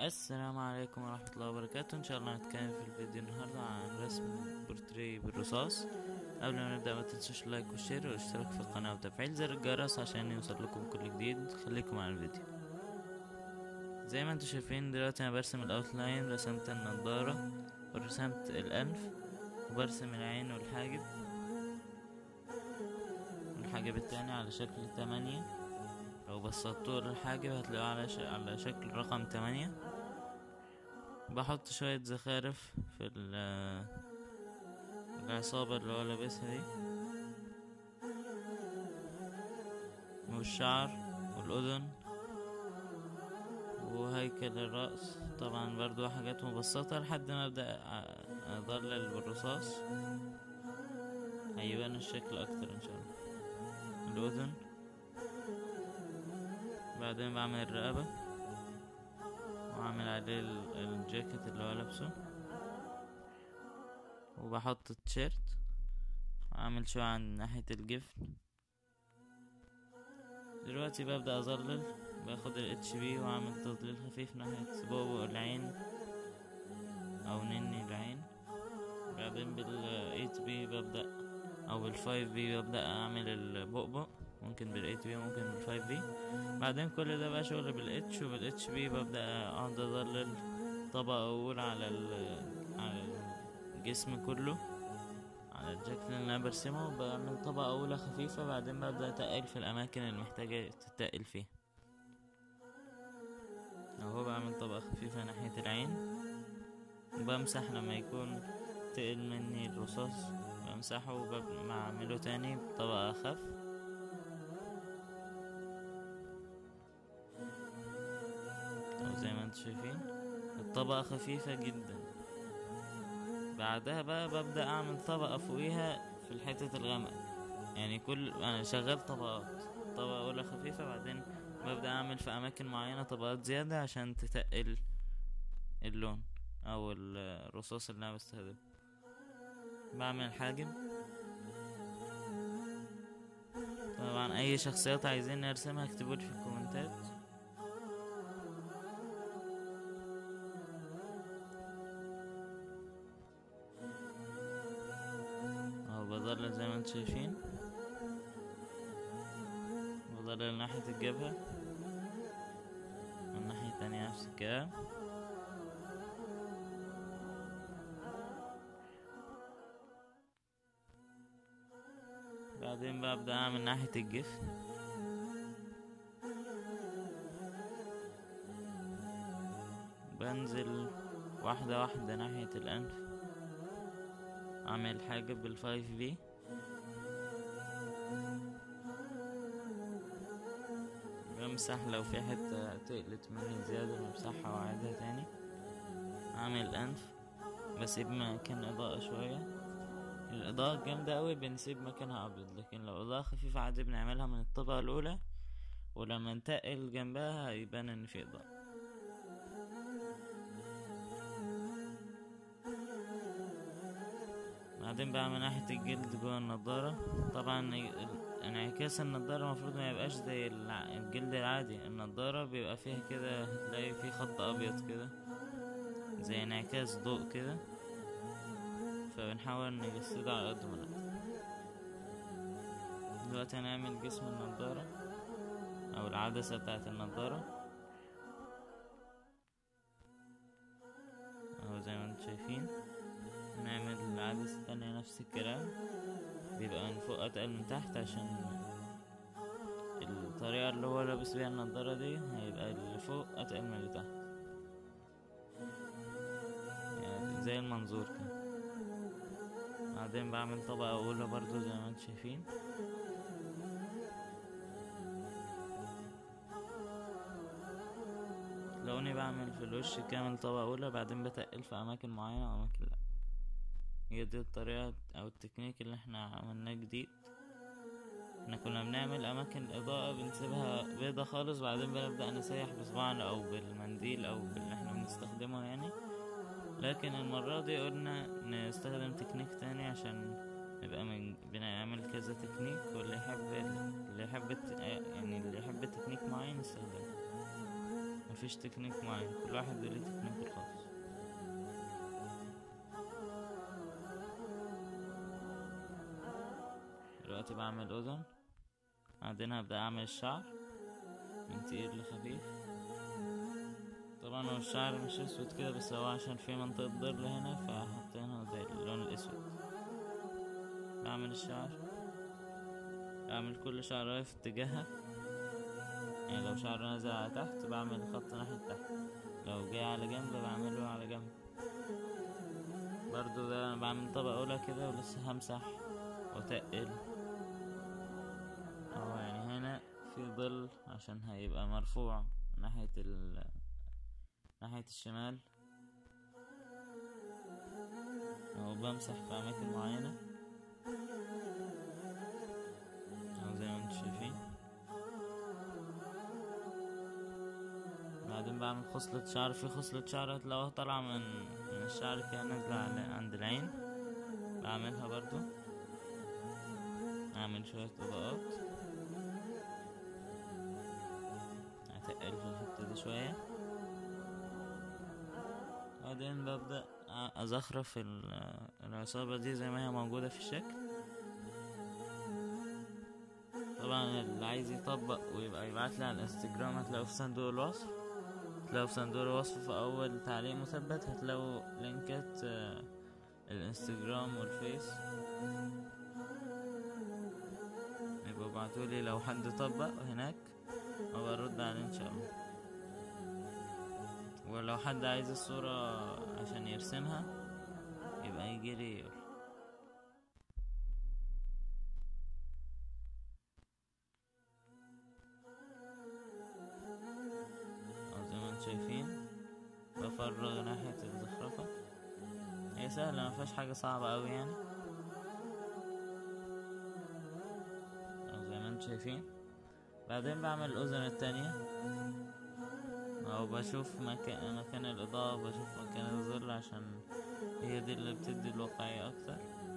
السلام عليكم ورحمة الله وبركاته ان شاء الله هنتكلم في الفيديو النهاردة عن رسم بورتريه بالرصاص قبل ما نبدأ ما تنسوش اللايك والشير والاشتراك في القناة وتفعيل زر الجرس عشان يوصل لكم كل جديد خليكم على الفيديو زي ما انتم شايفين دلوقتي انا برسم الاوتلاين رسمت النضارة ورسمت الانف وبرسم العين والحاجب والحاجب التاني على شكل تمانية لو بسطتوا الحاجب هتلاقوه على, ش... على شكل رقم تمانية بحط شوية زخارف في ال العصابة اللي هو لابسها دي والشعر والأذن وهيكل الرأس طبعا برضو حاجات مبسطة لحد ما أبدأ أضلل بالرصاص هيبان الشكل أكتر إن شاء الله الأذن بعدين بعمل الرقبة وأعمل عليه الجاكيت اللي هو لابسه وبحط التيشيرت وأعمل شوية عن ناحية الجفن دلوقتي ببدأ أظلل باخد ال اتش بي وأعمل تظليل خفيف ناحية بؤبؤ العين أو نني العين بعدين بال 8 بي ببدأ أو بال 5 بي ببدأ أعمل البؤبؤ ممكن بال 8 بي ممكن بال 5 بي بعدين كل ده بقى شغل بال اتش وبال اتش بي ببدأ أقعد أظلل طبقة أولى على ال على الجسم كله على الجاكيت اللي أنا برسمه بعمل طبقة أولى خفيفة بعدين ببدأ أتقل في الأماكن اللي محتاجة تتقل فيها اهو بعمل طبقة خفيفة ناحية العين وبمسح لما يكون تقل مني الرصاص بمسحه وبعمله تاني بطبقة أخف أو زي ما انتم شايفين الطبقة خفيفة جدا بعدها بقى ببدأ أعمل طبقة فوقيها في الحتة الغامقة يعني كل أنا شغال طبقات طبقة أولى خفيفة بعدين ببدأ أعمل في أماكن معينة طبقات زيادة عشان تتقل اللون أو الرصاص اللي أنا بستخدمه بعمل حاجب طبعا أي شخصيات عايزين نرسمها اكتبولي في الكومنتات أهو بظلل زي ما انتم شايفين بظلل ناحية الجبهة والناحية التانية نفس الكلام بعدين ببدأ أعمل ناحية الجفن بنزل واحدة واحدة ناحية الأنف أعمل حاجة بالفايف في بمسح لو في حتة تقلت مني زيادة بمسحها وأعيدها تاني أعمل أنف بسيب مكان إضاءة شوية الإضاءة الجامدة أوي بنسيب مكانها أبيض لكن لو إضاءة خفيفة عادي بنعملها من الطبقة الأولى ولما نتقل جنبها هيبان إن في إضاءة بعدين بعمل ناحية الجلد جوه النضارة طبعا انعكاس النضارة المفروض ما يبقاش زي الجلد العادي النضارة بيبقى فيها كده هتلاقي فيه خط أبيض كده زي انعكاس ضوء كده فبنحاول نجسده على قد ما نقدر دلوقتي هنعمل جسم النضارة أو العدسة بتاعت النضارة أهو زي ما انتم شايفين نعمل العدسة التانية نفس الكلام بيبقى من فوق أتقل من تحت عشان الطريقة اللي هو لابس بيها النضارة دي هيبقى اللي فوق أتقل من اللي تحت يعني زي المنظور كده بعدين بعمل طبقة أولى برضو زي ما انتم شايفين لوني بعمل في الوش كامل طبقة أولى بعدين بتقل في أماكن معينة وأماكن لأ هي دي الطريقة أو التكنيك اللي احنا عملناه جديد احنا كنا بنعمل أماكن الإضاءة بنسيبها بيضة خالص بعدين بنبدأ نسيح بصباعنا أو بالمنديل أو باللي احنا بنستخدمه يعني لكن المرة دي قلنا نستخدم تكنيك تاني عشان نبقى من بنعمل كذا تكنيك واللي يحب اللي يحب يعني اللي يحب تكنيك معين يستخدمه مفيش تكنيك معين كل واحد ليه تكنيك الخاص دلوقتي بعمل اذن بعدين هبدأ اعمل الشعر من تقيل لخفيف طبعا هو الشعر مش اسود كده بس هو عشان في منطقة ظل هنا فحطينا زي اللون الاسود بعمل الشعر بعمل كل شعراية في اتجاهها يعني لو شعر نازل على تحت بعمل خط ناحية تحت لو جاي على جنب بعمله على جنب برضو ده انا بعمل طبقة اولى كده ولسه همسح وتقل اه يعني هنا في ظل عشان هيبقى مرفوع ناحية ال ناحية الشمال أو بمسح في أماكن معينة أو زي ما انتم شايفين بعدين بعمل خصلة شعر في خصلة شعر هتلاقوها طالعة من من الشعر كده نازلة على- عند العين بعملها برضو أعمل شوية طبقات أتقل في الحتة دي شوية بعدين ببدأ أ- أزخرف ال- العصابة دي زي ما هي موجودة في الشكل طبعا اللي عايز يطبق ويبقى يبعتلي على الانستجرام هتلاقوا في صندوق الوصف هتلاقوا في صندوق الوصف في أول تعليق مثبت هتلاقوا لينكات آه، الانستجرام والفيس يبقوا ابعتولي لو حد طبق هناك وبرد عليه ان شاء الله ولو حد عايز الصورة عشان يرسمها يبقى يجيلي يقول أو زي ما انتم شايفين بفرغ ناحية الزخرفة هي سهلة مفيهاش حاجة صعبة أوي يعني أو زي ما انتم شايفين بعدين بعمل الأذن التانية أو بشوف مكان مكان الإضاءة بشوف مكان الظل عشان هي دي اللي بتدي الواقعية أكتر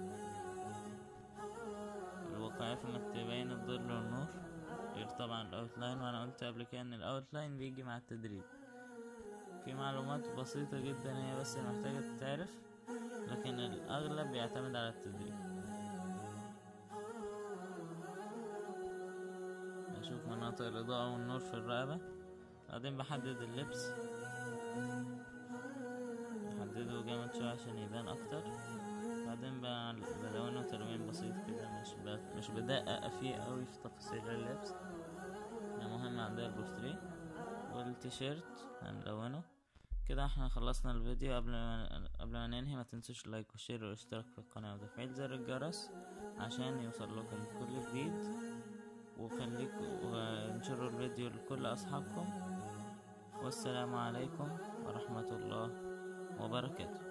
الواقعية في إنك تبين الظل والنور غير طبعا الأوتلاين وأنا قلت قبل كده إن الأوتلاين بيجي مع التدريب في معلومات بسيطة جدا هي بس اللي محتاجة تتعرف لكن الأغلب بيعتمد على التدريب بشوف مناطق الإضاءة والنور في الرقبة بعدين بحدد اللبس بحدده جامد شوية عشان يبان أكتر بعدين ب- بلونه تلوين بسيط كده مش ب... مش بدقق فيه قوي في تفاصيل اللبس المهم عندنا البورتريه والتيشيرت هنلونه كده احنا خلصنا الفيديو قبل ما قبل ما ننهي ما تنسوش اللايك والشير والاشتراك في القناة وتفعيل زر الجرس عشان يوصل لكم كل جديد وخليكم وانشروا الفيديو لكل أصحابكم والسلام عليكم ورحمة الله وبركاته